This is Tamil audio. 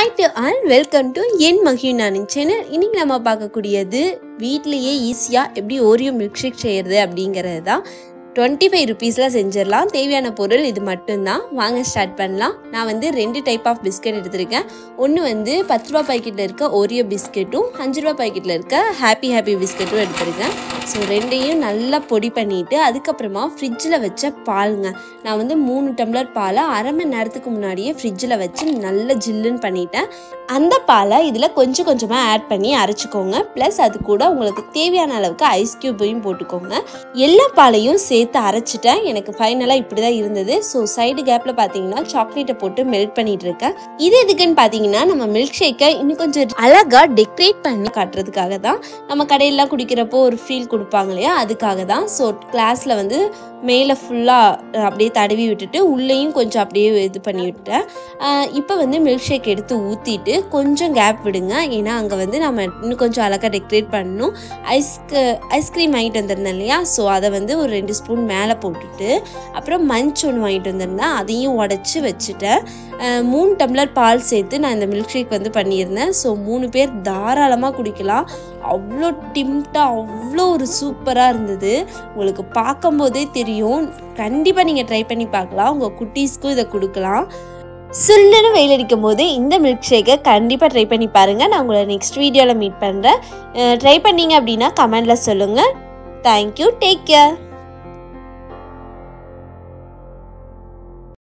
hi to all welcome to என் மகிழ்நானின் சேனல் இன்னைக்கு நம்ம பார்க்கக்கூடியது வீட்லேயே ஈஸியாக எப்படி ஓரியோ மில்க் ஷேக் செய்கிறது அப்படிங்கிறது தான் டுவெண்ட்டி ஃபைவ் ருபீஸில் செஞ்சிடலாம் தேவையான பொருள் இது மட்டும்தான் வாங்க ஸ்டார்ட் பண்ணலாம் நான் வந்து ரெண்டு டைப் ஆஃப் பிஸ்கட் எடுத்திருக்கேன் ஒன்று வந்து பத்து ரூபா பாக்கெட்டில் இருக்க ஓரியோ பிஸ்கெட்டும் அஞ்சு ரூபா பாக்கெட்டில் இருக்க ஹாப்பி ஹாப்பி பிஸ்கெட்டும் எடுத்திருக்கேன் ஸோ ரெண்டையும் நல்லா பொடி பண்ணிவிட்டு அதுக்கப்புறமா ஃப்ரிட்ஜில் வச்ச பாலுங்க நான் வந்து மூணு டம்ளர் பாலை அரை மணி நேரத்துக்கு முன்னாடியே ஃப்ரிட்ஜில் வச்சு நல்லா ஜில்லுன்னு பண்ணிட்டேன் அந்த பாலை இதில் கொஞ்சம் கொஞ்சமாக ஆட் பண்ணி அரைச்சிக்கோங்க ப்ளஸ் அது கூட உங்களுக்கு தேவையான அளவுக்கு ஐஸ் க்யூபையும் போட்டுக்கோங்க எல்லா பாலையும் சேர்த்து அரைச்சிட்டேன் எனக்கு ஃபைனலாக இப்படி தான் இருந்தது ஸோ சைடு கேப்பில் பார்த்தீங்கன்னா சாக்லேட்டை போட்டு மெல்ட் பண்ணிட்டு இருக்கேன் இது எதுக்குன்னு பார்த்தீங்கன்னா நம்ம மில்க் ஷேக்கை இன்னும் கொஞ்சம் அழகாக டெக்கரேட் பண்ணி காட்டுறதுக்காக தான் நம்ம கடையிலலாம் குடிக்கிறப்போ ஒரு ஃபீல் கொடுப்பாங்க இல்லையா அதுக்காக தான் ஸோ கிளாஸில் வந்து மேலே ஃபுல்லாக அப்படியே தடவி விட்டுட்டு உள்ளேயும் கொஞ்சம் அப்படியே இது பண்ணி விட்டேன் இப்போ வந்து மில்க் ஷேக் எடுத்து ஊற்றிட்டு கொஞ்சம் கேப் விடுங்க ஏன்னா அங்கே வந்து நம்ம இன்னும் கொஞ்சம் அழகாக டெக்கரேட் பண்ணணும் ஐஸ்க்கு ஐஸ்கிரீம் வாங்கிட்டு வந்திருந்தேன் இல்லையா ஸோ அதை வந்து ஒரு ரெண்டு ஸ்பூன் மேலே போட்டுட்டு அப்புறம் மஞ்ச் ஒன்று வாங்கிட்டு வந்திருந்தேன் அதையும் உடச்சி வச்சுட்டேன் அஹ் மூணு டம்ளர் பால் சேர்த்து நான் இந்த மில்க் ஷேக் வந்து பண்ணியிருந்தேன் ஸோ மூணு பேர் தாராளமாக குடிக்கலாம் அவ்வளோ டிம்ட்டாக அவ்வளோ ஒரு சூப்பராக இருந்தது உங்களுக்கு பார்க்கும்போதே தெரியும் கண்டிப்பாக நீங்கள் ட்ரை பண்ணி பார்க்கலாம் உங்கள் குட்டீஸ்க்கும் இதை கொடுக்கலாம் சுல்லுன்னு வெயில் அடிக்கும் போது இந்த மில்க் ஷேக்கை கண்டிப்பாக ட்ரை பண்ணி பாருங்கள் நான் உங்களை நெக்ஸ்ட் வீடியோவில் மீட் பண்ணுறேன் ட்ரை பண்ணீங்க அப்படின்னா கமெண்டில் சொல்லுங்கள் தேங்க்யூ டேக் கேர்